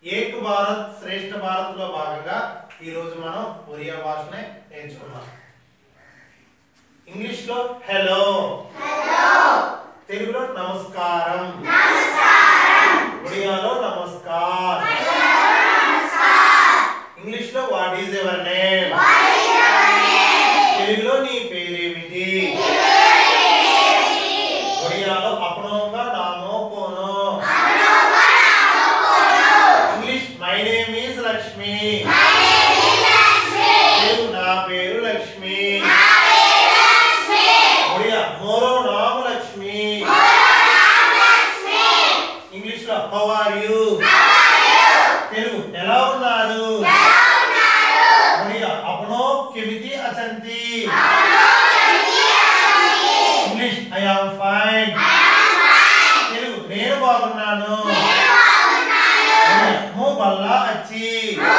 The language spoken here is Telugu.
ఏక్ భారత్ శ్రేష్ఠ భారత్ లో భాగంగా ఈ రోజు మనం ఒరియా భాషనే నేర్చుకున్నాం ఇంగ్లీష్ లో హలో తెలుగులో నమస్కారం ఒడియాలో నమస్కార్ ఇంగ్లీష్ లో వాట్ ఈజ్ ఎవర్ నేమ్ తెలుగులో నీ పేరేమిటి ఒడియాలో అపనోగా నామో కోనో English my name is Lakshmi Telugu నా పేరు లక్ష్మి ఒడియా మోరో నామ లక్ష్మి ఇంగ్లీష్ లో హౌ ఆర్ యు తెలుగు ఎలా ఉన్నారు ఒడియా అపనో కెమితి అచంతి English I am fine Telugu నేను బాగున్నాను ఒడియా మో బల్లా అచ్చి